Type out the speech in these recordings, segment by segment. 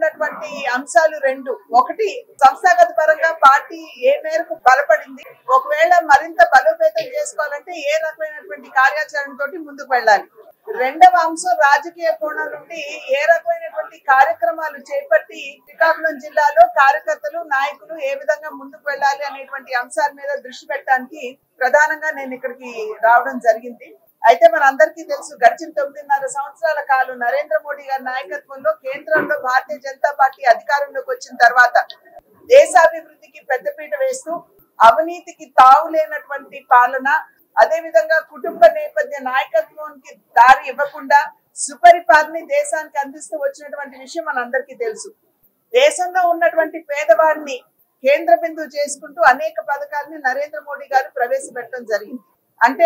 ఉన్నటువంటి అంశాలు రెండు ఒకటి సంస్థాగత పరంగా పార్టీ ఏ మేరకు బలపడింది ఒకవేళ మరింత బలోపేతం చేసుకోవాలంటే ఏ రకమైనటువంటి కార్యాచరణ తోటి ముందుకు వెళ్ళాలి రెండవ అంశం రాజకీయ కోణం నుండి ఏ రకమైనటువంటి కార్యక్రమాలు చేపట్టి శ్రీకాకుళం జిల్లాలో కార్యకర్తలు నాయకులు ఏ విధంగా ముందుకు వెళ్ళాలి అనేటువంటి అంశాల మీద దృష్టి పెట్టడానికి ప్రధానంగా నేను ఇక్కడికి రావడం జరిగింది అయితే మన అందరికీ తెలుసు గడిచిన తొమ్మిదిన్నర సంవత్సరాల కాలం నరేంద్ర మోడీ గారి నాయకత్వంలో కేంద్రంలో భారతీయ జనతా పార్టీ అధికారంలోకి వచ్చిన తర్వాత దేశాభివృద్ధికి పెద్దపీట వేస్తూ అవినీతికి తావు లేనటువంటి పాలన అదే విధంగా కుటుంబ నేపథ్య నాయకత్వానికి దారి ఇవ్వకుండా సుపరిపాలన దేశానికి అందిస్తూ వచ్చినటువంటి విషయం మనందరికీ తెలుసు దేశంలో ఉన్నటువంటి పేదవాడిని కేంద్ర బిందువు చేసుకుంటూ అనేక పథకాలని నరేంద్ర మోడీ గారు ప్రవేశపెట్టడం జరిగింది అంటే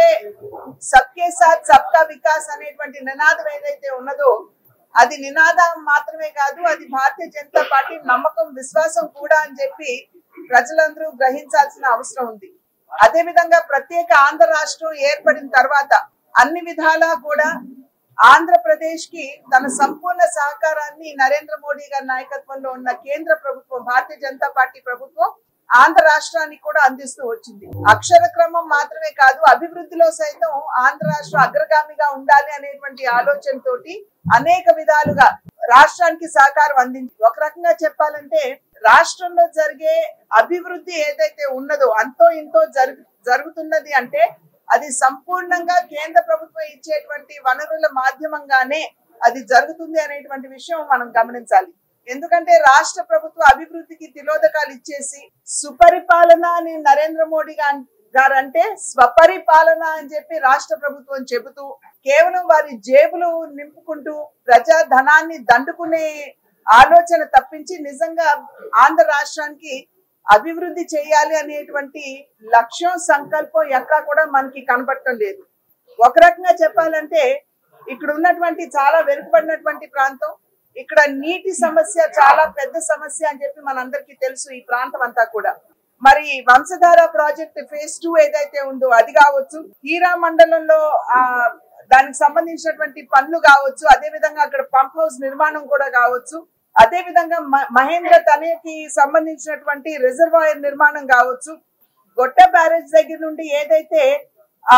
సబ్కే సాత్ సబ్కా వికాస్ అనేటువంటి నినాదం ఏదైతే ఉన్నదో అది నినాదం మాత్రమే కాదు అది భారతీయ జనతా పార్టీ నమ్మకం విశ్వాసం కూడా అని చెప్పి ప్రజలందరూ గ్రహించాల్సిన అవసరం ఉంది అదే విధంగా ప్రత్యేక ఆంధ్ర రాష్ట్రం ఏర్పడిన తర్వాత అన్ని విధాలా కూడా ఆంధ్రప్రదేశ్ కి తన సంపూర్ణ సహకారాన్ని నరేంద్ర మోడీ గారి నాయకత్వంలో ఉన్న కేంద్ర ప్రభుత్వం భారతీయ జనతా పార్టీ ప్రభుత్వం ఆంధ్ర రాష్ట్రానికి కూడా అందిస్తూ వచ్చింది అక్షర క్రమం మాత్రమే కాదు అభివృద్ధిలో సైతం ఆంధ్ర రాష్ట్రం అగ్రగామిగా ఉండాలి అనేటువంటి ఆలోచనతోటి అనేక విధాలుగా రాష్ట్రానికి సహకారం అందింది ఒక రకంగా చెప్పాలంటే రాష్ట్రంలో జరిగే అభివృద్ధి ఏదైతే ఉన్నదో అంతో ఇంతో జరుగు జరుగుతున్నది అంటే అది సంపూర్ణంగా కేంద్ర ప్రభుత్వం ఇచ్చేటువంటి వనరుల మాధ్యమంగానే అది జరుగుతుంది అనేటువంటి విషయం మనం గమనించాలి ఎందుకంటే రాష్ట్ర ప్రభుత్వ అభివృద్ధికి తిలోదకాలు ఇచ్చేసి సుపరిపాలన అని నరేంద్ర మోడీ గా- గారు అంటే స్వపరిపాలన అని చెప్పి రాష్ట్ర ప్రభుత్వం చెబుతూ కేవలం వారి జేబులు నింపుకుంటూ ప్రజా ధనాన్ని దండుకునే ఆలోచన తప్పించి నిజంగా ఆంధ్ర రాష్ట్రానికి అభివృద్ధి చేయాలి అనేటువంటి లక్ష్యం సంకల్పం ఎక్కడా కూడా మనకి కనపడటం లేదు ఒక రకంగా చెప్పాలంటే ఇక్కడ ఉన్నటువంటి చాలా వెనుకబడినటువంటి ప్రాంతం ఇక్కడ నీటి సమస్య చాలా పెద్ద సమస్య అని చెప్పి మనందరికీ తెలుసు ఈ ప్రాంతం అంతా కూడా మరి వంశధార ప్రాజెక్ట్ ఫేజ్ టూ ఏదైతే ఉందో అది కావచ్చు హీరా మండలంలో ఆ దానికి సంబంధించినటువంటి పనులు కావచ్చు అదే విధంగా అక్కడ పంప్ హౌస్ నిర్మాణం కూడా కావచ్చు అదే విధంగా మ- మహేంద్ర తనయకి సంబంధించినటువంటి రిజర్వాయర్ నిర్మాణం కావచ్చు గొట్ట బ్యారేజ్ దగ్గర నుండి ఏదైతే ఆ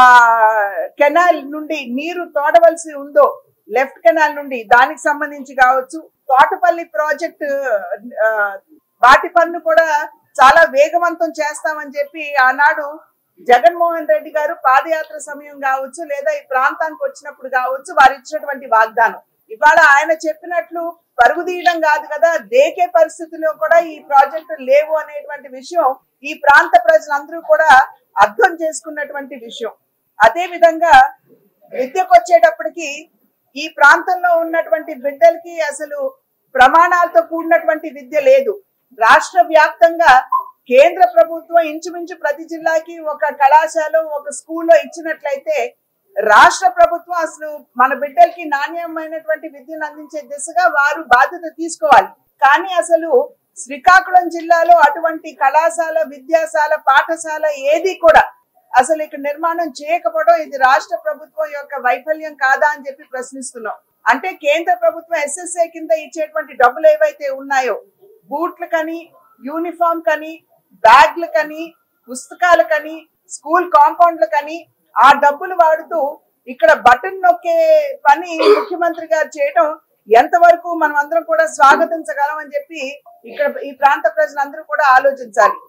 కెనాల్ నుండి నీరు తోడవలసి ఉందో లెఫ్ట్ కెనాల్ నుండి దానికి సంబంధించి కావచ్చు తోటపల్లి ప్రాజెక్ట్ ఆ, వాటి పన్ను కూడా చాలా వేగవంతం చేస్తామని చెప్పి ఆనాడు జగన్మోహన్ రెడ్డి గారు పాదయాత్ర సమయం కావచ్చు లేదా ఈ ప్రాంతానికి వచ్చినప్పుడు కావచ్చు వారు ఇచ్చినటువంటి వాగ్దానం ఇవాళ ఆయన చెప్పినట్లు పరుగు తీయడం కాదు కదా దేకే పరిస్థితిలో కూడా ఈ ప్రాజెక్టు లేవు అనేటువంటి విషయం ఈ ప్రాంత ప్రజలందరూ కూడా అర్థం చేసుకున్నటువంటి విషయం అదే విధంగా విద్యకు వచ్చేటప్పటికి ఈ ప్రాంతంలో ఉన్నటువంటి బిడ్డలకి అసలు ప్రమాణాలతో కూడినటువంటి విద్య లేదు రాష్ట్ర వ్యాప్తంగా కేంద్ర ప్రభుత్వం ఇంచుమించు ప్రతి జిల్లాకి ఒక కళాశాల ఒక స్కూల్లో ఇచ్చినట్లయితే రాష్ట్ర ప్రభుత్వం అసలు మన బిడ్డలకి నాణ్యమైనటువంటి విద్యను అందించే దిశగా వారు బాధ్యత తీసుకోవాలి కానీ అసలు శ్రీకాకుళం జిల్లాలో అటువంటి కళాశాల విద్యాశాల పాఠశాల ఏది కూడా అసలు ఇక్కడ నిర్మాణం చేయకపోవడం ఇది రాష్ట్ర ప్రభుత్వం యొక్క వైఫల్యం కాదా అని చెప్పి ప్రశ్నిస్తున్నాం అంటే కేంద్ర ప్రభుత్వం ఎస్ఎస్ఏ కింద ఇచ్చేటువంటి డబ్బులు ఏవైతే ఉన్నాయో బూట్లు కని యూనిఫామ్ కని బ్యాగ్లు కని పుస్తకాలు కని స్కూల్ కాంపౌండ్లు కని ఆ డబ్బులు వాడుతూ ఇక్కడ బటన్ నొక్కే పని ముఖ్యమంత్రి గారు చేయడం ఎంతవరకు మనం అందరం కూడా స్వాగతించగలం అని చెప్పి ఇక్కడ ఈ ప్రాంత ప్రజలందరూ కూడా ఆలోచించాలి